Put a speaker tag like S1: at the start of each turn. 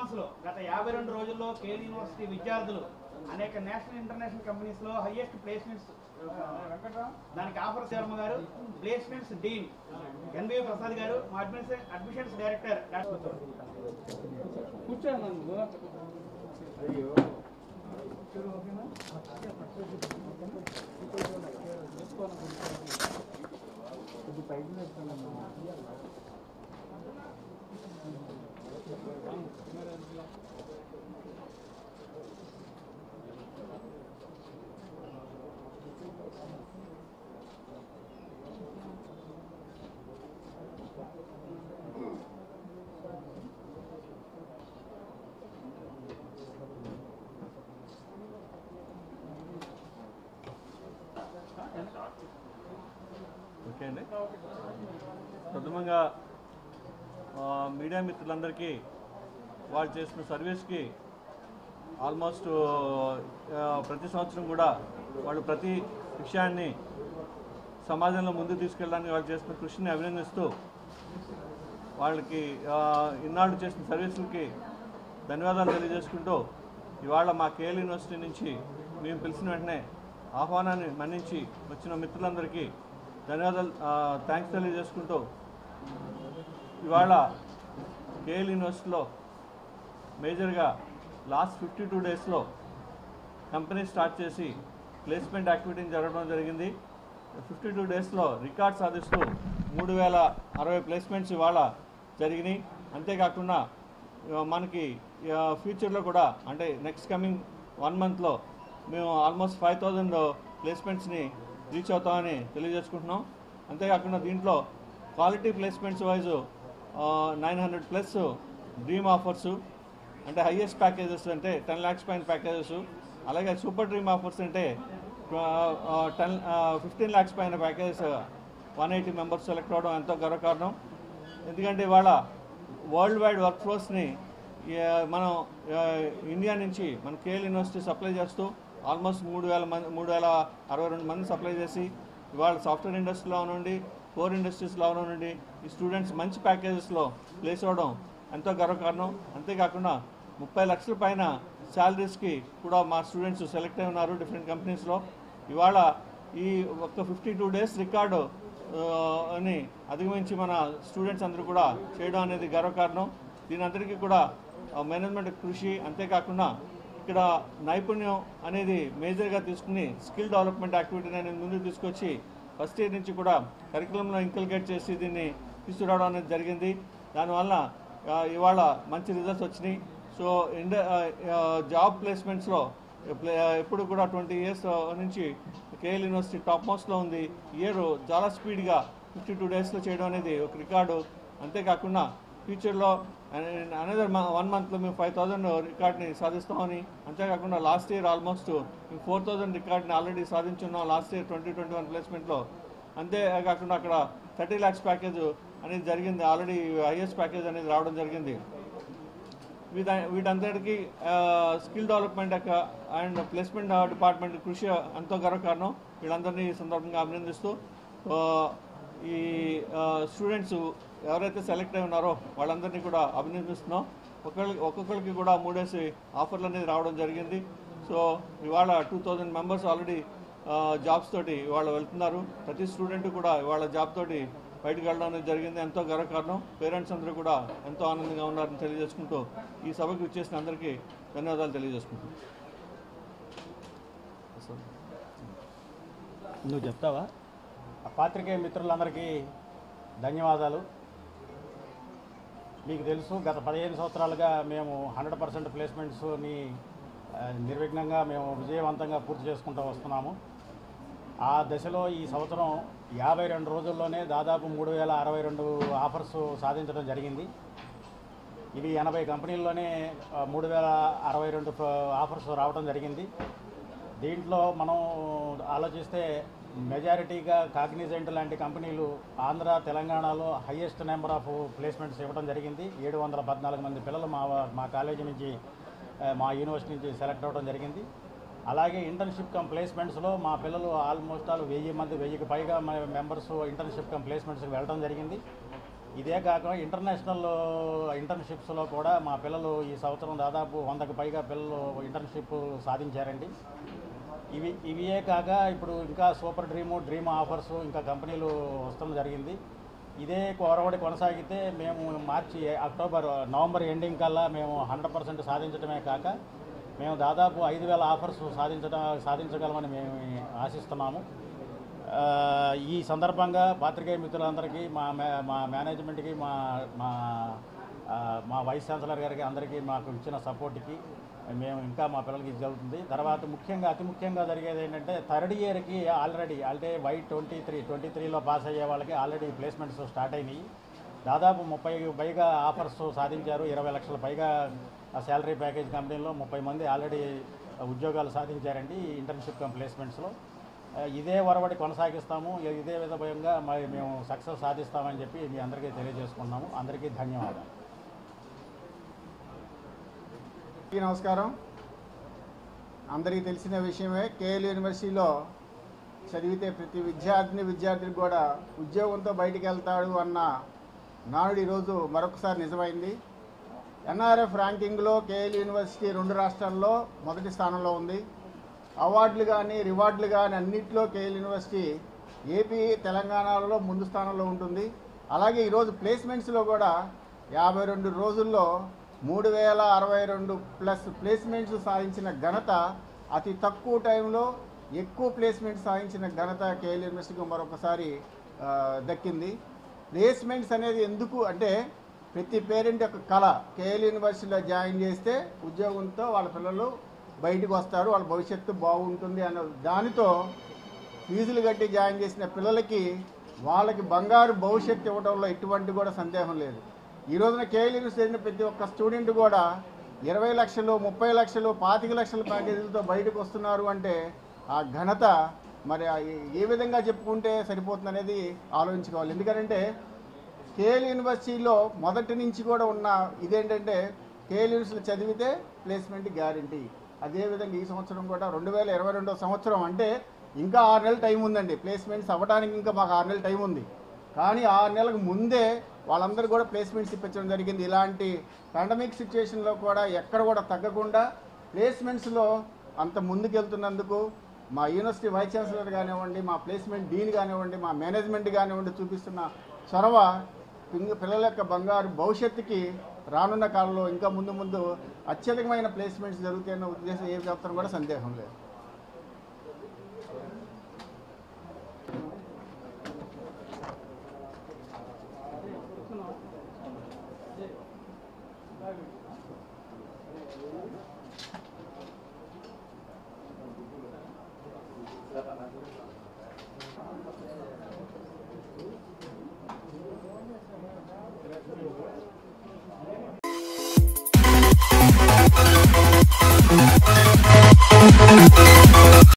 S1: months లో గత యాభై రెండు రోజుల్లో కేల్ యూనివర్సిటీ విద్యార్థులు అనేక నేషనల్ ఇంటర్నేషనల్ కంపెనీస్ లో హైయెస్ట్ ప్లేస్మెంట్స్ దానికి ఆఫర్ శర్మ గారు ప్లేస్మెంట్స్ డీన్ ఎన్బి ప్రసాద్ గారు మా admission admissions director doctor
S2: okay అండి ప్రథమంగా ఆ, మీడియా మిత్రులందరికీ వాళ్ళు చేసిన సర్వీస్కి ఆల్మోస్ట్ ఆ, ప్రతి సంవత్సరం కూడా వాళ్ళు ప్రతి విషయాన్ని సమాజంలో ముందుకు తీసుకెళ్ళడానికి వాళ్ళు చేసిన కృషిని అభినందిస్తూ వాళ్ళకి ఆ, ఇన్నాళ్ళు చేసిన సర్వీసులకి ధన్యవాదాలు తెలియజేసుకుంటూ ఇవాళ మా కేఎల్ యూనివర్సిటీ నుంచి మేము పిలిచిన వెంటనే ఆహ్వానాన్ని మన్నించి వచ్చిన మిత్రులందరికీ ధన్యవాదాలు థ్యాంక్స్ తెలియజేసుకుంటూ ఇవాళ కేఎల్ యూనివర్సిటీలో మేజర్గా లాస్ట్ ఫిఫ్టీ టూ డేస్లో కంపెనీ స్టార్ట్ చేసి ప్లేస్మెంట్ యాక్టివిటీని జరగడం జరిగింది ఫిఫ్టీ టూ డేస్లో రికార్డ్ సాధిస్తూ మూడు వేల అరవై ప్లేస్మెంట్స్ ఇవాళ జరిగినాయి అంతేకాకుండా ఆ, మనకి ఆ, ఫ్యూచర్లో కూడా అంటే నెక్స్ట్ కమింగ్ వన్ మంత్లో మేము ఆల్మోస్ట్ ఫైవ్ థౌజండ్ ప్లేస్మెంట్స్ని రీచ్ అవుతామని తెలియజేసుకుంటున్నాం అంతేకాకుండా దీంట్లో quality placements wise nine hundred plus dream offers అంటే హైయెస్ట్ ప్యాకేజెస్ అంటే టెన్ ల్యాక్స్ పైన ప్యాకేజెస్ అలాగే సూపర్ డ్రీమ్ ఆఫర్స్ అంటే టెన్ ఫిఫ్టీన్ ల్యాక్స్ పైన packages one eighty members select అవడం ఎంతో గర్వకారణం ఎందుకంటే ఇవాళ వరల్డ్ వైడ్ వర్క్ ఫోర్స్ని మనం ఆ, ఇండియా నుంచి మన కేఎల్ యూనివర్సిటీ సప్లై చేస్తూ ఆల్మోస్ట్ మూడు వేల మంది మూడు వేల అరవై రెండు మంది సప్లై చేసి ఇవాళ సాఫ్ట్వేర్ ఇండస్ట్రీలో నుండి కోర్ ఇండస్ట్రీస్లో నుండి ఈ స్టూడెంట్స్ మంచి ప్యాకేజెస్లో ప్లేస్ అవ్వడం ఎంతో గర్వకారణం అంతేకాకుండా ముప్పై లక్షల పైన శాలరీస్కి కూడా మా స్టూడెంట్స్ సెలెక్ట్ అయి ఉన్నారు డిఫరెంట్ కంపెనీస్లో ఇవాళ ఈ ఒక్క ఫిఫ్టీ టూ డేస్ రికార్డు ఆ, అని అధిగమించి మన స్టూడెంట్స్ అందరూ కూడా చేయడం అనేది గర్వకారణం దీని అందరికీ కూడా మేనేజ్మెంట్ కృషి అంతేకాకుండా ఇక్కడ నైపుణ్యం అనేది మేజర్గా తీసుకుని స్కిల్ డెవలప్మెంట్ యాక్టివిటీని అనేది ముందుకు తీసుకొచ్చి ఫస్ట్ ఇయర్ నుంచి కూడా కరికులంలో ఇంకల్కేట్ చేసి దీన్ని తీసుకురావడం అనేది జరిగింది దానివల్ల ఆ, ఇవాళ మంచి రిజల్ట్స్ వచ్చినాయి సో ఇండ జాబ్ ప్లేస్మెంట్స్లో ప్లే- ఎప్పుడు కూడా ట్వంటీ ఇయర్స్ నుంచి కేఎల్ యూనివర్సిటీ టాప్ మోస్ట్లో ఉంది ఇయర్ చాలా స్పీడ్గా ఫిఫ్టీ టూ డేస్లో చేయడం అనేది ఒక రికార్డు అంతేకాకుండా ఫ్యూచర్లో అనదర్ వన్ మంత్లో మేము ఫైవ్ థౌజండ్ రికార్డ్ని సాధిస్తామని అంతేకాకుండా లాస్ట్ ఇయర్ ఆల్మోస్ట్ మేము ఫోర్ థౌజండ్ రికార్డ్ని ఆల్రెడీ సాధించున్నాం last year twenty twenty one ప్లేస్మెంట్లో అంతేకాకుండా అక్కడ థర్టీ ల్యాక్స్ ప్యాకేజ్ అనేది జరిగింది ఆల్రెడీ హైయెస్ట్ ప్యాకేజ్ అనేది రావడం జరిగింది వీట వీటంతటికి స్కిల్ డెవలప్మెంట్ యొక్క అండ్ ప్లేస్మెంట్ డిపార్ట్మెంట్ కృషి ఎంతో గర్వకారణం వీళ్ళందరినీ ఈ సందర్భంగా అభినందిస్తూ ఆ, ఈ స్టూడెంట్స్ ఎవరైతే సెలెక్ట్ అయి ఉన్నారో వాళ్ళందరినీ కూడా అభినందిస్తున్నాం ఒకరికి ఒక్కొక్కరికి కూడా మూడేసి ఆఫర్లు అనేది రావడం జరిగింది సో ఇవాళ two thousand members already jobs తోటి ఇవాళ వెళ్తున్నారు ప్రతి స్టూడెంట్ కూడా ఇవాళ జాబ్ తోటి బయటకు వెళ్ళడం అనేది జరిగింది ఎంతో గర్వకారణం పేరెంట్స్ అందరూ కూడా ఎంతో ఆనందంగా ఉన్నారని తెలియజేసుకుంటూ ఈ సభకు ఇచ్చేసిన అందరికీ ధన్యవాదాలు తెలియజేసుకుంటున్నాను
S3: నువ్వు చెప్తావా ఆ పాత్రికేయ మిత్రులందరికీ ధన్యవాదాలు మీకు తెలుసు గత పదిహేను సంవత్సరాలుగా మేము హండ్రెడ్ పర్సెంట్ ప్లేస్మెంట్స్ని ఆ, నిర్విఘ్నంగా మేము విజయవంతంగా పూర్తి చేసుకుంటూ వస్తున్నాము ఆ దశలో ఈ సంవత్సరం యాభై రెండు రోజుల్లోనే దాదాపు మూడు వేల అరవై రెండు ఆఫర్స్ సాధించడం జరిగింది ఇవి ఎనభై కంపెనీల్లోనే ఆ, మూడు వేల అరవై రెండు ఆఫర్స్ రావడం జరిగింది దీంట్లో మనం ఆలోచిస్తే మెజారిటీగా కాగ్నిజెంట్ లాంటి కంపెనీలు ఆంధ్ర తెలంగాణలో హయ్యెస్ట్ నెంబర్ ఆఫ్ ప్లేస్మెంట్స్ ఇవ్వడం జరిగింది ఏడు వందల పద్నాలుగు మంది పిల్లలు మా మా కాలేజీ నుంచి ఆ, మా యూనివర్సిటీ నుంచి సెలెక్ట్ అవ్వడం జరిగింది అలాగే ఇంటర్న్షిప్ కమ్ ప్లేస్మెంట్స్లో మా పిల్లలు ఆల్మోస్ట్ ఆల్ వెయ్యి మంది వెయ్యికి పైగా మెంబర్స్ ఇంటర్న్షిప్ కమ్ ప్లేస్మెంట్స్కి వెళ్ళడం జరిగింది ఇదే కాక ఇంటర్నేషనల్ ఇంటర్న్షిప్స్లో కూడా మా పిల్లలు ఈ సంవత్సరం దాదాపు వందకు పైగా పిల్లలు ఇంటర్న్షిప్ సాధించారండి ఇవి ఇవియే కాక ఇప్పుడు ఇంకా సూపర్ డ్రీము డ్రీమ్ ఆఫర్స్ ఇంకా కంపెనీలు వస్తడం జరిగింది ఇదే కొరవడి కొనసాగితే మేము మార్చి అక్టోబర్ నవంబర్ ఎండింగ్ కల్లా మేము హండ్రెడ్ పర్సెంట్ సాధించడమే కాక మేము దాదాపు ఐదు వేల ఆఫర్స్ సాధించడం సాధించగలమని మేము ఆశిస్తున్నాము ఆ, ఈ సందర్భంగా పాత్రికేయ మిత్రులందరికీ మా మే- మా మేనేజ్మెంట్కి మా మా ఆ, మా వైస్ ఛాన్సలర్ గారికి అందరికీ మాకు ఇచ్చిన సపోర్ట్కి మేము ఇంకా మా పిల్లలకి ఇది జరుగుతుంది తర్వాత ముఖ్యంగా అతి ముఖ్యంగా జరిగేది ఏంటంటే థర్డ్ ఇయర్కి ఆల్రెడీ అంటే వై ట్వంటీ త్రీ ట్వంటీ త్రీలో పాస్ అయ్యే వాళ్ళకి ఆల్రెడీ ప్లేస్మెంట్స్ స్టార్ట్ అయినాయి దాదాపు ముప్పై పైగా ఆఫర్స్ సాధించారు ఇరవై లక్షల పైగా శాలరీ ప్యాకేజ్ కంపెనీలో ముప్పై మంది ఆల్రెడీ ఉద్యోగాలు సాధించారండి ఈ ఇంటర్న్షిప్ కమ్ ప్లేస్మెంట్స్లో ఆ, ఇదే వరవడి కొనసాగిస్తాము ఇ- ఇదే విధంగా మరి మేము సక్సెస్ సాధిస్తామని చెప్పి మీ అందరికీ తెలియజేసుకున్నాము అందరికీ ధన్యవాదాలు
S4: అందరికీ నమస్కారం అందరికీ తెలిసిన విషయమే కేఎల్ యూనివర్సిటీలో చదివితే ప్రతి విద్యార్థిని విద్యార్థికి కూడా ఉద్యోగంతో బయటికి వెళ్తాడు అన్న నానుడు ఈరోజు మరొకసారి నిజమైంది ఎన్ఆర్ఎఫ్ ర్యాంకింగ్లో కేఎల్ యూనివర్సిటీ రెండు రాష్ట్రాల్లో మొదటి స్థానంలో ఉంది అవార్డులు కానీ రివార్డులు కానీ అన్నింటిలో కేఎల్ యూనివర్సిటీ ఏపీ తెలంగాణలో ముందు స్థానంలో ఉంటుంది అలాగే ఈరోజు ప్లేస్మెంట్స్లో కూడా యాభై రెండు రోజుల్లో మూడు వేల అరవై రెండు ప్లస్ ప్లేస్మెంట్స్ సాధించిన ఘనత అతి తక్కువ టైంలో ఎక్కువ ప్లేస్మెంట్స్ సాధించిన ఘనత కేఎల్ యూనివర్సిటీకి మరొకసారి ఆ, దక్కింది ప్లేస్మెంట్స్ అనేది ఎందుకు అంటే ప్రతి పేరెంట్ యొక్క కళ కేఎల్ యూనివర్సిటీలో జాయిన్ చేస్తే ఉద్యోగంతో వాళ్ళ పిల్లలు బయటకు వస్తారు వాళ్ళ భవిష్యత్తు బాగుంటుంది అన్న దానితో ఫీజులు కట్టి జాయిన్ చేసిన పిల్లలకి వాళ్ళకి బంగారు భవిష్యత్తు ఇవ్వడంలో ఎటువంటి కూడా సందేహం లేదు ఈ రోజున కేఎల్ యూనివర్సిటీ చేసిన ప్రతి ఒక్క స్టూడెంట్ కూడా ఇరవై లక్షలు ముప్పై లక్షలు పాతిక లక్షల ప్యాకేజీలతో బయటకు వస్తున్నారు అంటే ఆ ఘనత మరి ఆ ఏ- ఏ విధంగా చెప్పుకుంటే సరిపోతుంది అనేది ఆలోచించుకోవాలి ఎందుకంటే కేఎల్ యూనివర్సిటీలో మొదటి నుంచి కూడా ఉన్న ఇదేంటంటే కేఎల్ యూనివర్సిటీలో చదివితే ప్లేస్మెంట్ గ్యారంటీ అదేవిధంగా ఈ సంవత్సరం కూడా రెండు వేల ఇరవై రెండో సంవత్సరం అంటే ఇంకా ఆరు నెలలు టైం ఉందండి ప్లేస్మెంట్స్ అవ్వడానికి ఇంకా మాకు ఆరు నెలలు టైం ఉంది కానీ ఆరు నెలలకు ముందే వాళ్ళందరూ కూడా ప్లేస్మెంట్స్ ఇప్పించడం జరిగింది ఇలాంటి పాండమిక్ సిచ్యువేషన్లో కూడా ఎక్కడ కూడా తగ్గకుండా ప్లేస్మెంట్స్లో అంత ముందుకెళ్తున్నందుకు మా యూనివర్సిటీ వైస్ ఛాన్సలర్ కానివ్వండి మా ప్లేస్మెంట్ డీన్ కానివ్వండి మా మేనేజ్మెంట్ కానివ్వండి చూపిస్తున్న చొరవ పిల్ల- పిల్లల యొక్క బంగారు భవిష్యత్తుకి రానున్న కాలంలో ఇంకా ముందు ముందు అత్యధికమైన ప్లేస్మెంట్స్ జరుగుతాయన్న ఉద్దేశం ఏ మాత్రం కూడా సందేహం లేదు
S5: Thank